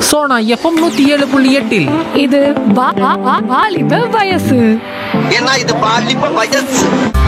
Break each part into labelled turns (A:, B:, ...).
A: Sona FM நூத்தி ஏழு புள்ளி எட்டில்
B: இது வா- வா- வா- வாலிப வயசு
C: ஏன்னா இது பாலிப்ப வயசு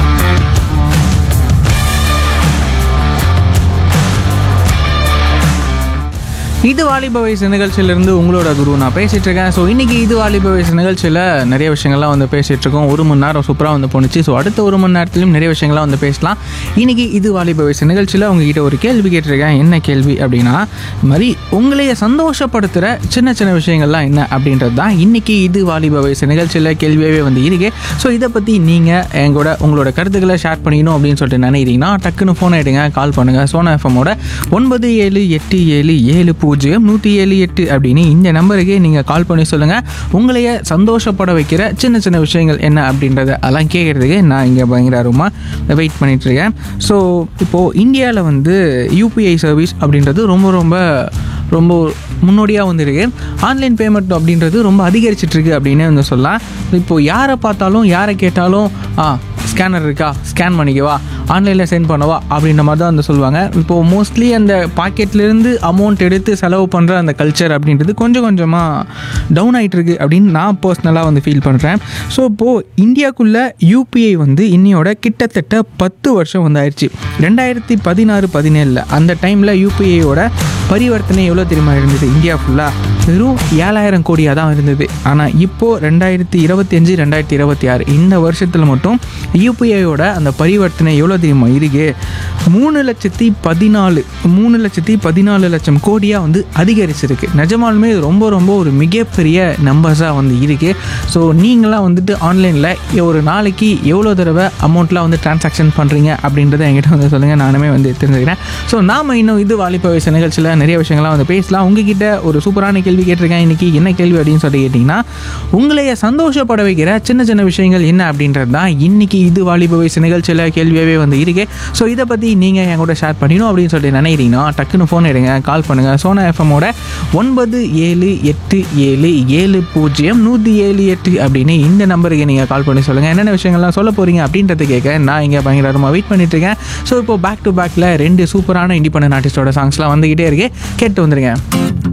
D: இது வாலிப வயசு நிகழ்ச்சியிலிருந்து உங்களோட குரு நான் பேசிட்டு இருக்கேன் ஸோ இன்னைக்கு இது வாலிப வயசு நிகழ்ச்சியில் நிறைய விஷயங்கள்லாம் வந்து பேசிட்டு இருக்கோம் ஒரு மணி நேரம் சூப்பராக வந்து போணுச்சு ஸோ அடுத்த ஒரு மணி நேரத்துலையும் நிறைய விஷயங்கள்லாம் வந்து பேசலாம் இன்னைக்கு இது வாலிப வயசு நிகழ்ச்சியில் உங்ககிட்ட ஒரு கேள்வி கேட்டிருக்கேன் என்ன கேள்வி அப்படின்னா இந்த மாதிரி உங்களைய சந்தோஷப்படுத்துகிற சின்ன சின்ன விஷயங்கள்லாம் என்ன அப்படின்றது தான் இன்னைக்கு இது வாலிப வயசு நிகழ்ச்சியில் கேள்வியாகவே வந்து இருக்கு ஸோ இதை பற்றி நீங்கள் எங்கூட உங்களோட கருத்துக்களை ஷேர் பண்ணிக்கணும் அப்படின்னு சொல்லிட்டு நினைக்கிறீங்கன்னா டக்குன்னு ஃபோன் எடுங்க கால் பண்ணுங்கள் சோனா எஃப்எம்மோட ஒன்பது ஏழு எட்டு ஏழு ஏழு பூஜ்ஜியம் நூற்றி ஏழு எட்டு அப்படின்னு இந்த நம்பருக்கு நீங்கள் கால் பண்ணி சொல்லுங்கள் உங்களைய சந்தோஷப்பட வைக்கிற சின்ன சின்ன விஷயங்கள் என்ன அப்படின்றத அதெல்லாம் கேட்குறதுக்கு நான் இங்கே பயங்கரமாக வெயிட் பண்ணிட்டு இருக்கேன் ஸோ இப்போது இந்தியாவில் வந்து யூபிஐ சர்வீஸ் அப்படின்றது ரொம்ப ரொம்ப ரொம்ப முன்னோடியாக வந்துருக்கு ஆன்லைன் பேமெண்ட் அப்படின்றது ரொம்ப அதிகரிச்சிட்டு இருக்கு அப்படின்னு வந்து சொல்லலாம் இப்போது யாரை பார்த்தாலும் யாரை கேட்டாலும் ஆ ஸ்கேனர் இருக்கா ஸ்கேன் பண்ணிக்கவா ஆன்லைனில் சென்ட் பண்ணவா அப்படின்ற மாதிரி தான் வந்து சொல்லுவாங்க இப்போது மோஸ்ட்லி அந்த பாக்கெட்லேருந்து அமௌண்ட் எடுத்து செலவு பண்ணுற அந்த கல்ச்சர் அப்படின்றது கொஞ்சம் கொஞ்சமாக டவுன் ஆகிட்டு இருக்கு அப்படின்னு நான் பர்சனலாக வந்து ஃபீல் பண்ணுறேன் ஸோ இப்போது இந்தியாவுக்குள்ளே யூபிஐ வந்து இன்னையோட கிட்டத்தட்ட பத்து வருஷம் வந்து ஆயிடுச்சு ரெண்டாயிரத்தி பதினாறு பதினேழில் அந்த டைமில் யூபிஐயோட பரிவர்த்தனை எவ்வளோ தெரியுமா இருந்தது இந்தியா ஃபுல்லாக வெறும் ஏழாயிரம் கோடியாக தான் இருந்தது ஆனால் இப்போது ரெண்டாயிரத்தி இருபத்தி அஞ்சு ரெண்டாயிரத்தி இருபத்தி ஆறு இந்த வருஷத்தில் மட்டும் யூபிஐயோட அந்த பரிவர்த்தனை எவ்வளோ தெரியுமா இருக்கு மூணு லட்சத்தி பதினாலு மூணு லட்சத்தி பதினாலு லட்சம் கோடியாக வந்து அதிகரிச்சிருக்கு நிஜமாலுமே இது ரொம்ப ரொம்ப ஒரு மிகப்பெரிய நம்பர்ஸாக வந்து இருக்குது ஸோ நீங்களாம் வந்துட்டு ஆன்லைனில் ஒரு நாளைக்கு எவ்வளோ தடவை அமௌண்ட்லாம் வந்து டிரான்சாக்ஷன் பண்ணுறீங்க அப்படின்றத என்கிட்ட வந்து சொல்லுங்கள் நானுமே வந்து தெரிஞ்சுக்கிறேன் ஸோ நாம இன்னும் இது வாலிப வயசு நிகழ்ச்சியில் நிறைய விஷயங்கள்லாம் வந்து பேசலாம் உங்ககிட்ட ஒரு சூப்பரான கேள்வி கேட்டிருக்கேன் இன்னைக்கு என்ன கேள்வி அப்படின்னு சொல்லி கேட்டிங்கன்னா உங்களைய சந்தோஷப்பட வைக்கிற சின்ன சின்ன விஷயங்கள் என்ன அப்படின்றது தான் இன்னைக்கு இது வாலிப வயசு நிகழ்ச்சியில் கேள்வியாகவே வந்து இருக்கு ஸோ இதை பற்றி நீங்கள் என் கூட ஷேர் பண்ணிடணும் அப்படின்னு சொல்லி நினைக்கிறீங்கன்னா டக்குன்னு ஃபோன் எடுங்க கால் பண்ணுங்கள் சோனா எஃப்எம்மோட ஒன்பது ஏழு எட்டு ஏழு ஏழு பூஜ்ஜியம் நூற்றி ஏழு எட்டு அப்படின்னு இந்த நம்பருக்கு நீங்கள் கால் பண்ணி சொல்லுங்கள் என்னென்ன விஷயங்கள்லாம் சொல்ல போகிறீங்க அப்படின்றது கேட்க நான் இங்கே பயங்கரமாக வெயிட் பண்ணிட்டு இருக்கேன் ஸோ இப்போ பேக் டு பேக்கில் ரெண்டு சூப்பரான இண்டிபெண்டன்ட் ஆர்டிஸ்டோட சாங்ஸ்லாம் வந்துக்கிட்டே இருக்கு கேட்டு வந்துருங்க